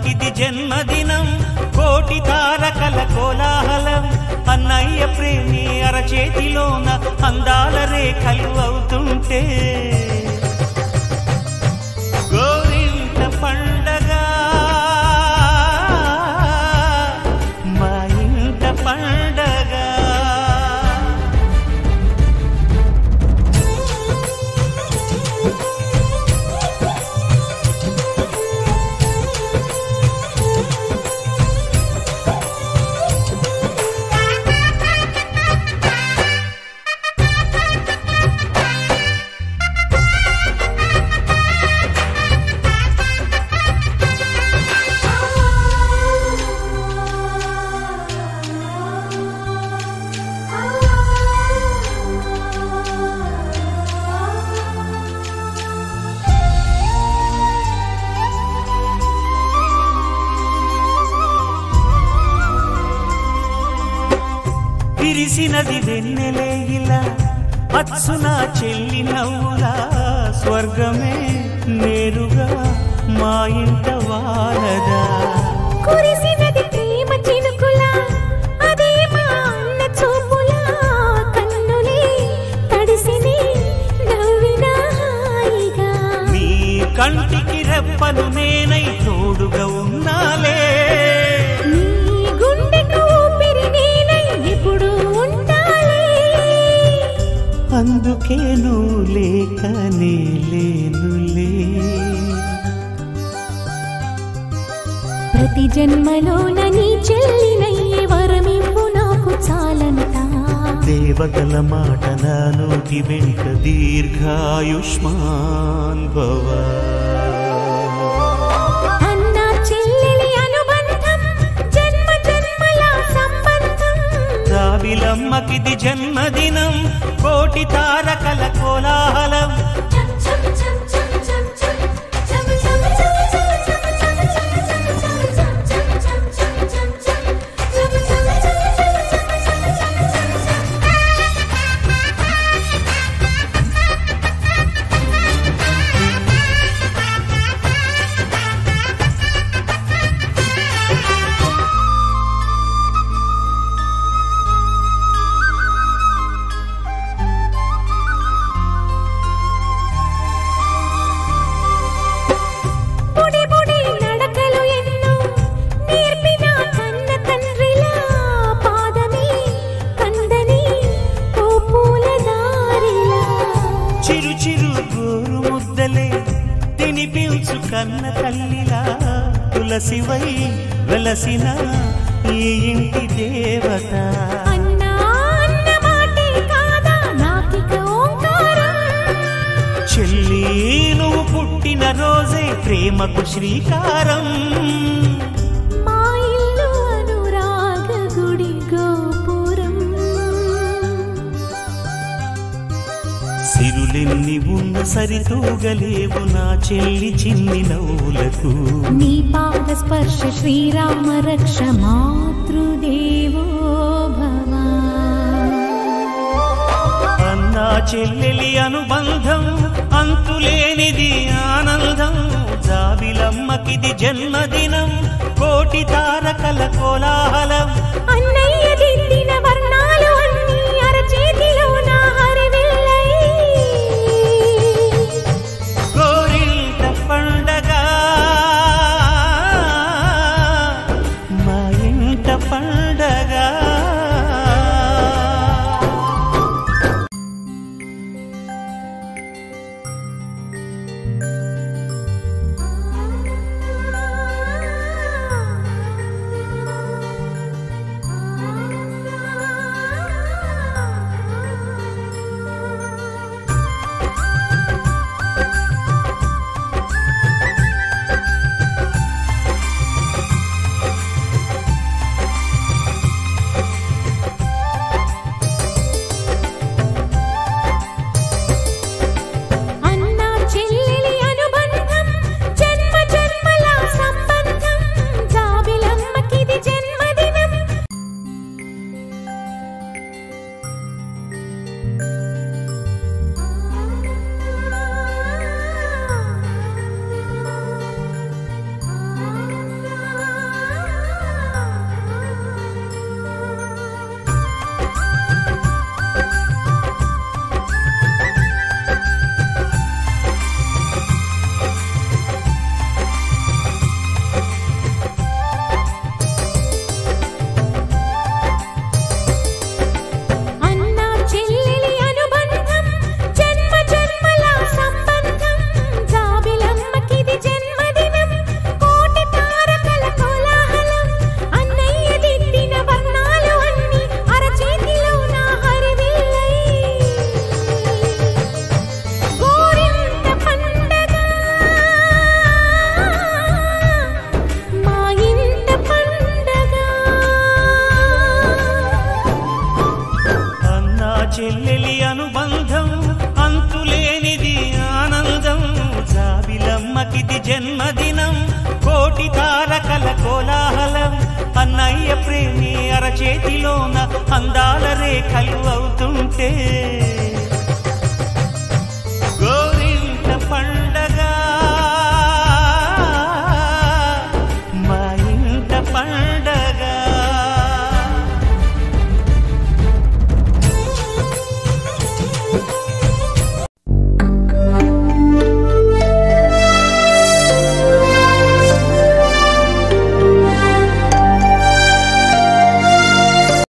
జగదమ్మకిది జన్మదినం కోటి తారకల కోలాహలం అన్నయ్య ప్రేమి అరచేతిలోన అందాల రేఖలు అవుతుంటే గోరింట పండగ మా ఇంట పండగ విరిసినది వెన్నెలే ఇలా అచ్చున చెల్లి నవ్వులా స్వర్గమే నేరుగా మా ఇంట వారదా కురిసినది ప్రేమ చినుకులా అదే మా అన్న చూపులా కన్నులే తడిసిని నవ్విన హాయిగా నీ కంటికి రెప్పను నేనై తోడుగా ఉన్నాలే నీ గుండెకు ఊపిరి నేనై ఎప్పుడు ఉంటాలే అందుకే నువ్వు లేక నే లేనులే ప్రతి జన్మలోన నీ చెల్లినయ్యే వరమివ్వు నాకు చాలంటా దేవతల మాట నా నోటి వెంట దీర్ఘాయుష్మాన్ భవ అన్న చెల్లెలి అనుబంధం జన్మ జన్మల సంబంధం రావిలమ్మకిది జన్మదినం కోటి తారకల కోలాహలం బుడి బుడి నడకలు ఎన్నో నేర్పిన కన్న తండ్రిలా పాదమే కందని ఓ పూల దారిలా చిరు చిరు గోరు ముద్దలే తినిపించు కన్న తల్లిలా తులసివై వెలసిన ఈ ఇంటి దేవత అన్నా అన్న మాటే కాదా నాకిక ఓంకారం చెల్లి నువ్వు పుట్టిన రోజే ప్రేమకు శ్రీకారం మా ఇల్లు అనురాగ గుడి గోపురం సిరులెన్ని ఉన్న సరితూగలేవు నా చెల్లి చిన్ని నవ్వులకు నీ పాద స్పర్శ శ్రీరామ రక్ష మాతృదేవో భవ అన్నా చెల్లెలి అనుబంధం అంతులేనిది ఆనందం జాబిలమ్మకిది జన్మదినం కోటి తారకల కోలాహలం అన్నయ్య దిద్దిన వర్ణాలు అన్నీ అరచేతిలో నా హరివిల్లై కోరింట పండగ మా ఇంట పండగ పుట్టి జన్మదినం కోటి తారకల కోలాహలం అన్నయ్య ప్రేమి అరచేతిలోన అందాల రేఖలు అవుతుంటే